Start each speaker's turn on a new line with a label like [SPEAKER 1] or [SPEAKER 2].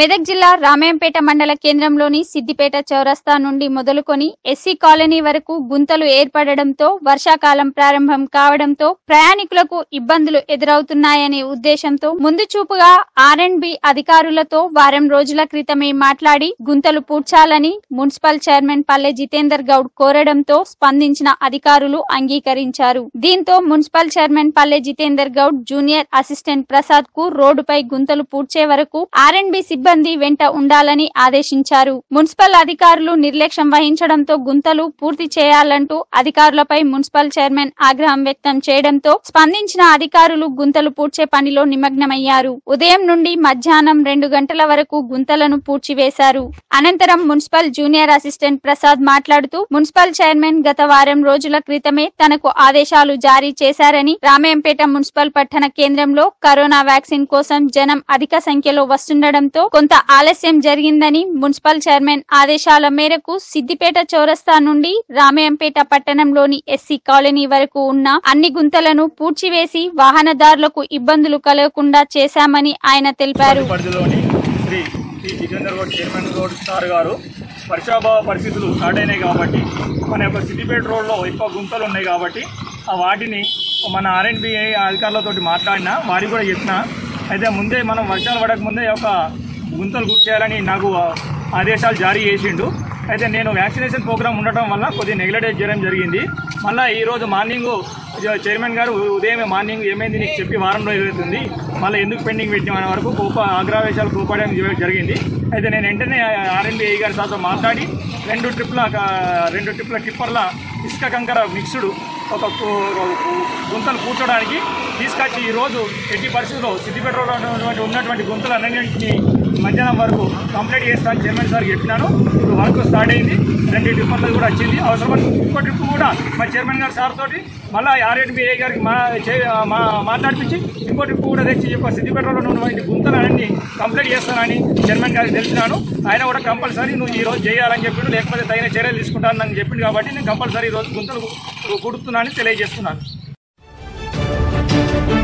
[SPEAKER 1] మెదక్ జిల్లా రామాయంపేట మండల కేంద్రంలోని సిద్దిపేట చౌరస్తా నుండి మొదలుకొని ఎస్సీ కాలనీ వరకు గుంతలు ఏర్పడడంతో వర్షాకాలం ప్రారంభం కావడంతో ప్రయాణికులకు ఇబ్బందులు ఎదురవుతున్నాయనే ఉద్దేశంతో ముందు చూపుగా ఆర్ అండ్ బి అధికారులతో వారం రోజుల క్రితమే మాట్లాడి గుంతలు పూడ్చాలని మున్సిపల్ చైర్మన్ పల్లె జితేందర్ గౌడ్ కోరడంతో స్పందించిన అధికారులు అంగీకరించారు దీంతో municipal chairman Palle Jitender Goud junior assistant Prasad కు రోడ్డుపై గుంతలు పూడ్చే వరకు ఆర్ అండ్ బి సిబ్బంది వెంట ఉండాలని ఆదేశించారు మున్సిపల్ అధికారులు నిర్లక్ష్యం వహించడంతో గుంతలు పూర్తి చేయాలంటూ అధికారులపై మున్సిపల్ చైర్మన్ ఆగ్రహం వ్యక్తం చేయడంతో స్పందించిన అధికారులు గుంతలు పూడ్చే పనిలో నిమగ్నమయ్యారు ఉదయం నుండి మధ్యాహ్నం రెండు గంటల వరకు గుంతలను పూడ్చివేశారు అనంతరం మున్సిపల్ జూనియర్ అసిస్టెంట్ ప్రసాద్ మాట్లాడుతూ మున్సిపల్ చైర్మన్ గత వారం రోజుల క్రితమే తనకు ఆదేశాలు జారీ చేశారని రామాయంపేట మున్సిపల్ పట్టణ కేంద్రంలో కరోనా వ్యాక్సిన్ కోసం జనం అధిక సంఖ్యలో వస్తుండటంతో కొంత ఆలస్యం జరిగిందని మున్సిపల్ చైర్మన్ ఆదేశాల మేరకు సిద్దిపేట చౌరస్తా నుండి రామాయంపేట పట్టణంలోని ఎస్సీ కాలనీ వరకు ఉన్న అన్ని గుంతలను పూడ్చివేసి వాహనదారులకు ఇబ్బందులు కలగకుండా చేశామని ఆయన తెలిపారు
[SPEAKER 2] పరిధిలోని శ్రీ శ్రీ జితేందర్ గౌడ్ చైర్మన్ గౌడ్ సార్ గారు వర్షాభావ పరిస్థితులు స్టార్ట్ అయినాయి కాబట్టి మన యొక్క సిద్దిపేట రోడ్లో ఎక్కువ గుంతలు ఉన్నాయి కాబట్టి ఆ వాటిని మన ఆర్ఎండ్బిఐ అధికారులతో మాట్లాడినా వారికి కూడా చెప్పిన అయితే ముందే మనం వర్షాలు పడక ముందే ఒక గుంతలు గుర్తు చేయాలని నాకు ఆదేశాలు జారీ చేసిండు అయితే నేను వ్యాక్సినేషన్ ప్రోగ్రామ్ ఉండటం వల్ల కొద్దిగా నెగ్లెక్ట్ చేయడం జరిగింది మళ్ళీ ఈరోజు మార్నింగ్ చైర్మన్ గారు ఉదయం మార్నింగ్ ఏమైంది నీకు చెప్పి వారం రోజులు అవుతుంది మళ్ళీ ఎందుకు పెండింగ్ పెట్టిన వరకు కోప ఆగ్రహవేశాలు కోపడడం జ- జరిగింది అయితే నేను వెంటనే ఆర్ఎంబీఐ గారి సార్తో మాట్లాడి రెండు ట్రిప్ల రెండు ట్రిప్ల టిప్పర్ల ఇసుక కంకర మిక్స్డ్ ఒక కు- గుంతలు కూర్చోడానికి తీసుకొచ్చి ఈరోజు ఎట్టి పరిస్థితుల్లో సిద్దిపేట రోడ్లో ఉన్నటువంటి ఉన్నటువంటి గుంతలు అన్నింటినీ మధ్యాహ్నం వరకు కంప్లీట్ చేస్తాను చైర్మన్ సార్ చెప్పినాను ఇప్పుడు వర్క్ స్టార్ట్ అయింది రెండు ట్రిప్పులు కూడా వచ్చింది అవసరమైన ఇంకో ట్రిప్ కూడా మా చైర్మన్ గారు సార్ తోటి మళ్ళీ ఆర్ఎడ్బిఐ గారికి మా చే- మా మాట్లాడిపించి ఇంకో ట్రిప్ కూడా తెచ్చి ఈ యొక్క సిద్దిపేటలో ఉన్నటువంటి గుంతలన్నీ కంప్లీట్ చేస్తానని చైర్మన్ గారికి తెలిసినాను ఆయన కూడా కంపల్సరీ నువ్వు ఈ రోజు చేయాలని చెప్పిండు లేకపోతే తగిన చర్యలు తీసుకుంటానని చెప్పిండు కాబట్టి నేను కంపల్సరీ ఈ రోజు గుంతలు కుడుతున్నానని తెలియజేస్తున్నాను